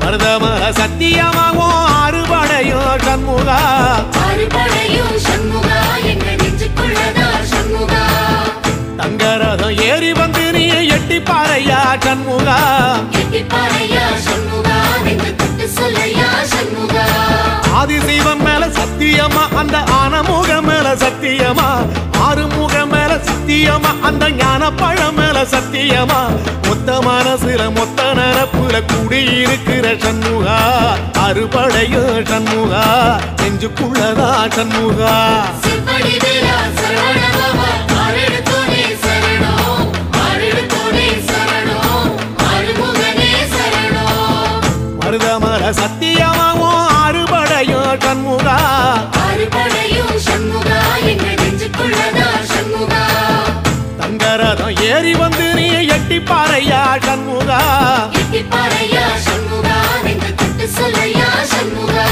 மருதமர சத்தியமாகும் அறுபடையும் சண்முகா அறுபடையும் சண்முகா எங்க நெஞ்சுக்குள்ளதா சண்முகா தங்கரதம் ஏறி வந்து நீ எட்டி பாறையா சண்முகா கெட்டிப்பாறையா சண்முகா நெஞ்சு தொட்டு சொல்லையா சண்முகா ஆதிசைவம் மேல சத்தியமா அந்த ஆனமுக மேல சத்தியமா ஆறுமுக மேல சத்தியமா அந்த ஞான பழம் மேல சத்தியமா மொத்த மனசுல மொத்த நரப்புல குடியிருக்கிற சண்முகா அறுபடையும் சண்முகா நெஞ்சுக்குள்ளதா சண்முகா சிற்படி வேலா சரவணபவா ஆறெடுத்தோனே சரணம் ஆறெடுத்தோனே சரணம் ஆறுமுகனே சரணம் மருதமர சத்தியமாவும் அறுபடையும் சண்முகா அறுபடையும் சண்முகா எங்க நெஞ்சுக்குள்ளதா சண்முகா தங்கரதம் ஏறி வந்து நீ எட்டி பாறையா சண்முகா கெட்டிப்பாறையா சண்முகா நெஞ்சு தொட்டு சொல்லையா சண்முகா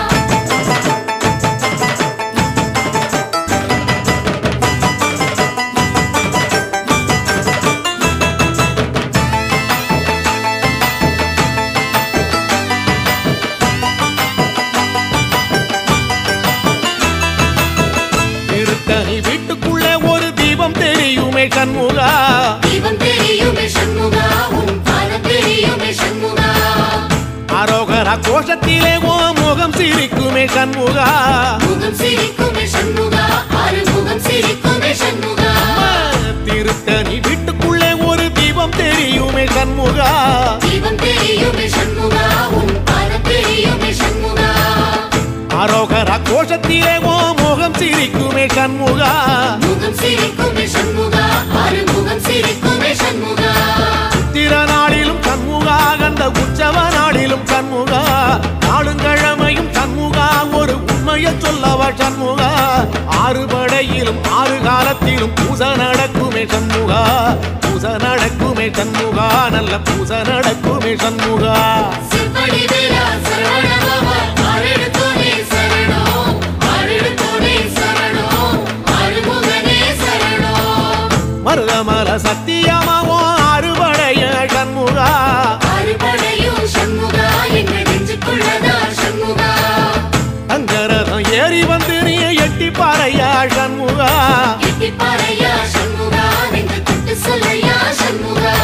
திருத்தணி வீட்டுக்குள்ள ஒரு தீபம் தெரியுமே சண்முகா தீபம் தெரியுமே சண்முகா உன் பாதம் தெரியுமே சண்முகா அரோகரா கோஷத்திலே ஓ முகம் சிரிக்குமே சண்முகா முகம் சிரிக்குமே சண்முகா ஆறு முகம் சிரிக்குமே சண்முகா திருத்தணி வீட்டுக்குள்ளே ஒரு தீபம் தெரியுமே சண்முகா தீபம் தெரியுமே சண்முகா உன் பாதம் தெரியுமே சண்முகா அரோகரா கோஷத்திலே ஓ முகம் சிரிக்குமே சண்முகா முகம் சிரிக்குமே சண்முகா ஆறு முகம் சிரிக்குமே சண்முகா சித்திர நாளிலும் சண்முகா கந்த உற்சவ நாளிலும் சண்முகா நாளுங்கிழமையும் சண்முகா ஒரு உண்மையை சொல்லவா சண்முகா ஆறு படையிலும் ஆறு காலத்திலும் பூச நடக்குமே சண்முகா பூச நடக்குமே சண்முகா நல்ல பூச நடக்குமே சண்முகா சிற்படி வேலா சரவணபவா ஆறெடுத்தோனே சரணம் ஆறெடுத்தோனே சரணம் ஆறுமுகனே சரணம் மருதமர சத்தியமாவோ அறுபடைய சண்முகா அறுபடையும் சண்முகா எங்க நெஞ்சுக்குள்ளதா சண்முகா அங்கரதம் ஏறி வந்து நீ எட்டி பாறையா சண்முகா கெட்டிப்பாறையா சண்முகா நெஞ்சு தொட்டு சொல்லையா சண்முகா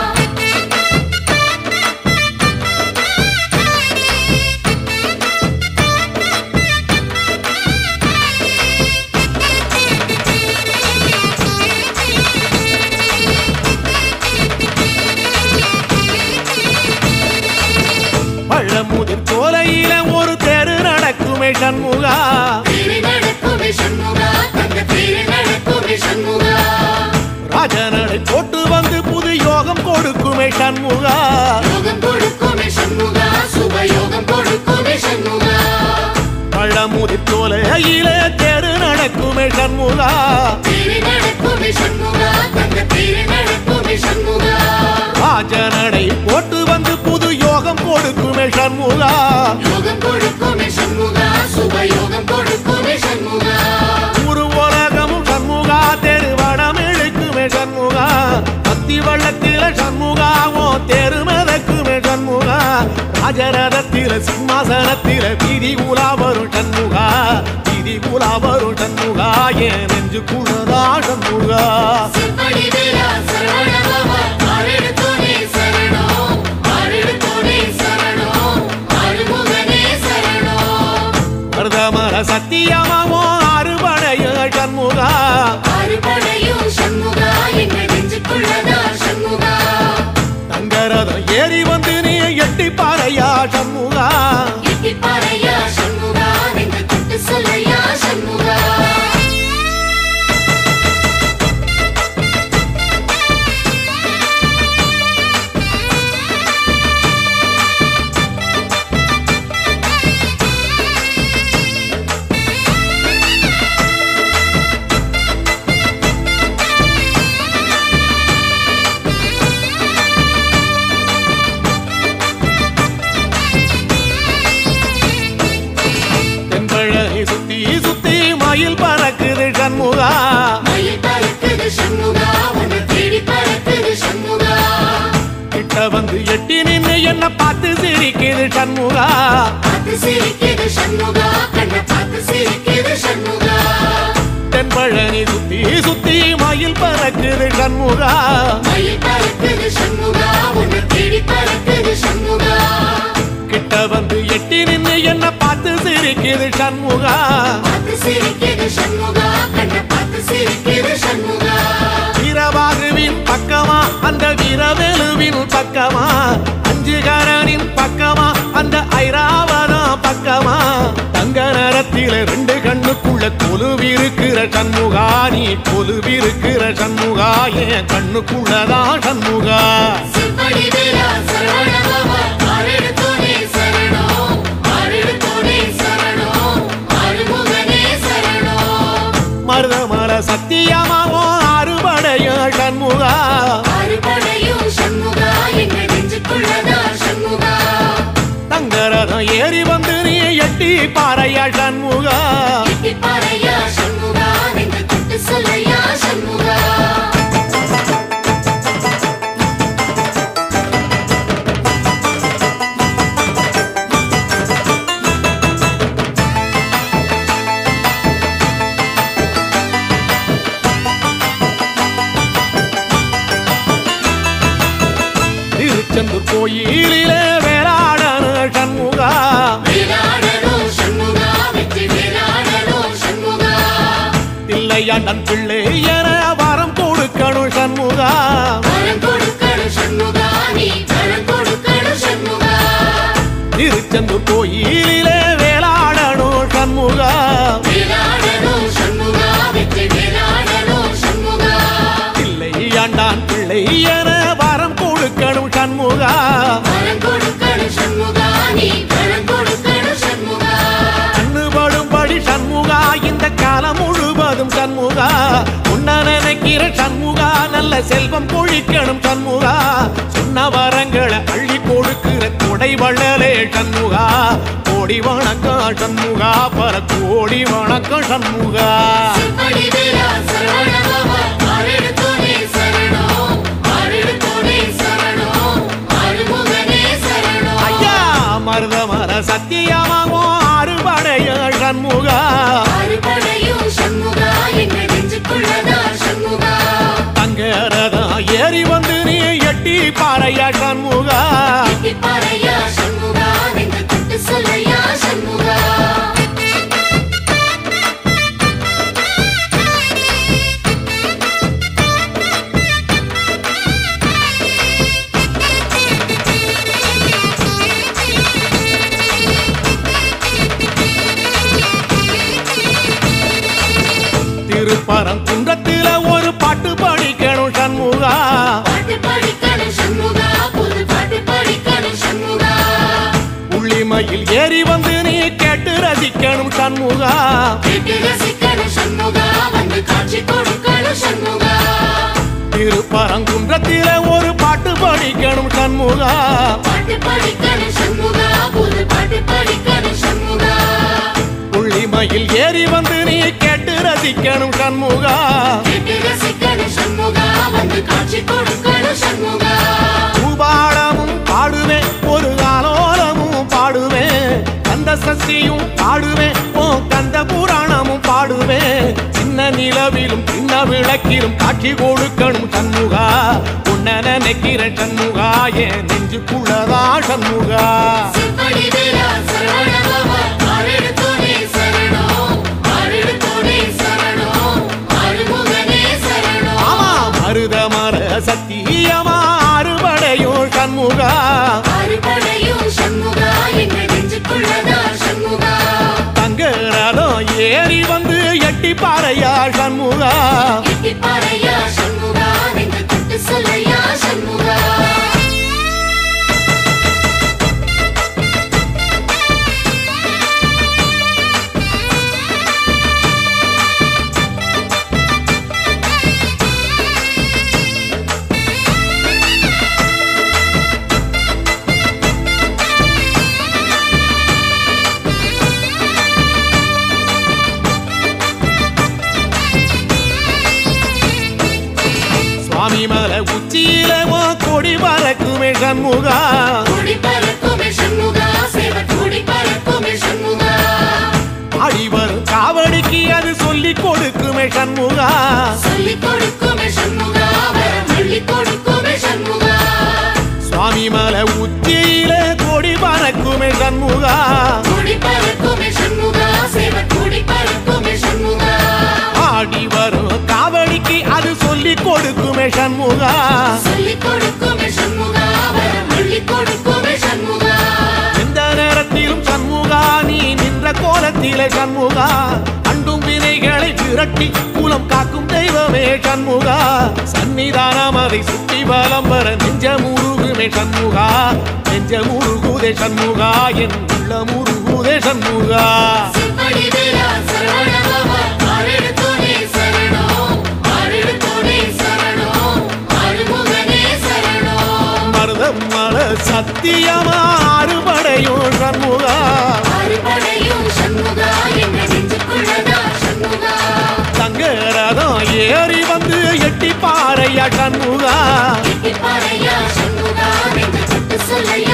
பழமுதிர் சோலையில ஒரு தெரு நடக்குமே சண்முகா தேரு நடக்குமே சண்முகா தங்க தேரு நடக்குமே சண்முகா ராஜனடை போட்டு வந்து புது யோகம் கொடுக்குமே சண்முகா யோகம் கொடுக்குமே சண்முகா சுபயோகம் கொடுக்குமே சண்முகா பழமுதிர் சோலையில தெரு நடக்குமே சண்முகா தேரு நடக்குமே சண்முகா தங்க தேரு நடக்குமே சண்முகா ராஜனடை போட்டு வந்து புது யோகம் கொடுக்குமே சண்முகா யோகம் கொடுக்குமே சண்முகா சுபயோகம் கொடுக்குமே சண்முகா ஒரு உலகமும் சண்முகா தெருவடம் இழுக்குமே சண்முகா அத்தி வள்ளத்தில சண்முகாவோ தெரு மிதக்குமே சண்முகா ராஜரதத்தில சிம்மாசனத்தில வீதி உலா வரும் சண்முகா வீதி உலா வரும் சண்முகா என் நெஞ்சு குளதா சண்முகா சிற்படி வேலா சரவணபவா ஆறெடுத்தோனே சரணம் ஆறெடுத்தோனே சரணம் ஆறுமுகனே சரணம் மருதமர சத்தியமாவோ அறுபடைய சண்முகா அறுபடையும் சண்முகா எங்க நெஞ்சுக்குள்ளதா சண்முகா தங்கரதம் ஏறி வந்து நீ எட்டி பாறையா சண்முகா எட்டிப்பாறையா சண்முகா நெஞ்சு தொட்டு சொல்லையா சண்முகா பார்த்து சிரிக்குது சண்முகா பார்த்து சிரிக்குது சண்முகா கண்ணை பார்த்து சிரிக்குது சண்முகா தென்பழனி சுத்தி சுத்தி மயில் பறக்குது சண்முகா மயில் பறக்குது சண்முகா உன்னை தேடி பறக்குது சண்முகா கிட்ட வந்து எட்டி நின்னு என்ன பார்த்து சிரிக்குது சண்முகா பார்த்து சிரிக்குது சண்முகா கண்ணை பார்த்து சிரிக்குது சண்முகா வீரபாகுவின் பக்கமா அந்த வீரவேலுவின் பக்கமா அஞ்சுகரனின் பக்கமா அந்த ஐராவதம் பக்கமா தங்க நேரத்தில ரெண்டு கண்ணுக்குள்ள கொலுவிருக்கிற சண்முகா நீ கொலுவிருக்கிற சண்முகா என் கண்ணுக்குள்ளதான் சண்முகா செவ்வடி வேலா சரவணபவா ஆரெடுத்தோனே சரணம் ஆரெடுத்தோனே சரணம் ஆறுமுகனே சரணம் மருதமர சத்தியமாவோ அறுபடைய சண்முகா ஆறுபடையும் சண்முகா எங்க நெஞ்சுக்குள்ளதா சண்முகா தங்கரதம் ஏறி வந்து நீ எட்டி பாறையா சண்முகா எட்டி பாறையா சண்முகா நெஞ்சு தொட்டு சொல்லையா சண்முகா திருச்செந்தூர் கோயிலிலே வேளாடன சண்முகா வேலாடணும் சண்முகா வெற்றி வேலாடணும் சண்முகா தில்லையாண்டன் பிள்ளை என வரம் கொடுக்கணும் சண்முகா வரம் கொடுக்கணும் சண்முகா நீ வரம் கொடுக்கணும் சண்முகா திருச்செந்தூர் கோயிலிலே வேளாடணும் சண்முகா வேலாடணும் சண்முகா வெற்றி வேலாடணும் சண்முகா தில்லையாண்டான் பிள்ளை என வரம் கொடுக்கணும் சண்முகா வரம் கொடுக்கணும் சண்முகா நீ வரம் கொடுக்கணும் சண்முகா கண்ணுபடும்படி சண்முகா இந்த காலம் முழுவதும் சண்முகா உன்ன நினைக்கிற சண்முகா நல்ல செல்வம் பொழிக்கணும் சண்முகா சொன்ன வரங்களை அள்ளி கொடுக்கிற கொடை வள்ளலே சண்முகா கோடி வணக்கம் சண்முகா பர கோடி வணக்கம் சண்முகா செவ்வடி வேலா சரவணபவா ஆரெடுத்தோனே சரணம் ஆரெடுத்தோனே சரணம் ஆறுமுகனே சரணம் ஐயா மருதமர சத்தியமாவோ அறுபடைய சண்முகா ஆறுபடையும் சண்முகா எங்க நெஞ்சுக்குள்ளதா சண்முகா தங்கரதம் ஏறி வந்து நீ எட்டி பாறையா சண்முகா எட்டி பாறையா சண்முகா நெஞ்சு தொட்டு சொல்லையா சண்முகா திருப்பரங்குன்றத்தில ஒரு பாட்டு படிக்கணும் சண்முகா பாட்டு படிக்கணும் சண்முகா புது பாட்டு படிக்கணும் சண்முகா உள்ளிமையில் ஏறி வந்து நீ கேட்டு ரசிக்கணும் சண்முகா கேட்டு ரசிக்கணும் சண்முகா வந்து காட்சி கொடுக்கணும் சண்முகா திருப்பரங்குன்றத்தில ஒரு பாட்டு படிக்கணும் சண்முகா பாட்டு படிக்கணும் சண்முகா புது பாட்டு படிக்கணும் சண்முகா உள்ளிமையில் ஏறி வந்து நீ கேட்டு ரசிக்கணும் சண்முகா கேட்டு ரசிக்கணும் சண்முகா வந்து காட்சி கொடுக்கணும் சண்முகா பூபாடமும் பாடுவேன் ஒரு ஆலோலமும் பாடுவேன் கந்த சஷ்டியும் பாடுவேன் ஓ கந்த புராணமும் பாடுவேன் சின்ன நிலவிலும் சின்ன விளக்கிலும் காட்சி கொடுக்கணும் சண்முகா உன்ன நினைக்கிற சண்முகா என் நெஞ்சுக்குள்ளதா சண்முகா செவ்வடி வேலா சரவணபவா ஆரெடுத்தோனே சரணம் ஆரெடுத்தோனே சரணம் ஆறுமுகனே சரணம் ஆமா மருத மர சத்தியமா அறுபடையும் சண்முகா ஆறுபடையும் சண்முகா எங்க நெஞ்சுக்குள்ளதா சண்முகா தங்க ரதம் ஏறி வந்து எட்டி பாறையா சண்முகா எட்டி பாறையா சண்முகா நெஞ்சு தொட்டு சொல்லையா சண்முகா சுவாமி மலை உச்சியில உன் கொடி பறக்குமே சண்முகா கொடி பறக்குது சண்முகா கூடி பறக்குமே சண்முகா சேவ கூடி பறக்குமே சண்முகா ஆடி வரும் காவடிக்கு அது சொல்லி கொடுக்குமே சண்முகா சொல்லிக் கொடுக்குமே சண்முகா வரம் அள்ளிக் கொடுக்குமே சண்முகா எந்த நேரத்திலும் சண்முகா நீ நின்ற கோலத்திலே சண்முகா அண்டும் வினைகளை விரட்டி குலம் காக்கும் தெய்வமே சண்முகா சன்னிதானம் அதை சுற்றி பலம் வர நெஞ்ச முருகுமே சண்முகா நெஞ்ச முருகுதே சண்முகா என் உள்ள முருகுதே சண்முகா செம்படி வேலா சரவணபவா ஆரெடுத்தோனே சரணம் ஆரெடுத்தோனே சரணம் ஆறுமுகனே சரணம் மருதம் மல சத்தியமா அறுபடையும் சண்முகா அறுபடையும் சண்முகா என்ற நெஞ்சுக்குள்ளதா சண்முகா தங்கரதம் ஏறி வந்து எட்டி பாறையா சண்முகா எட்டிப்பாறையா சண்முகா நெஞ்சு சுட்டு சொல்லையா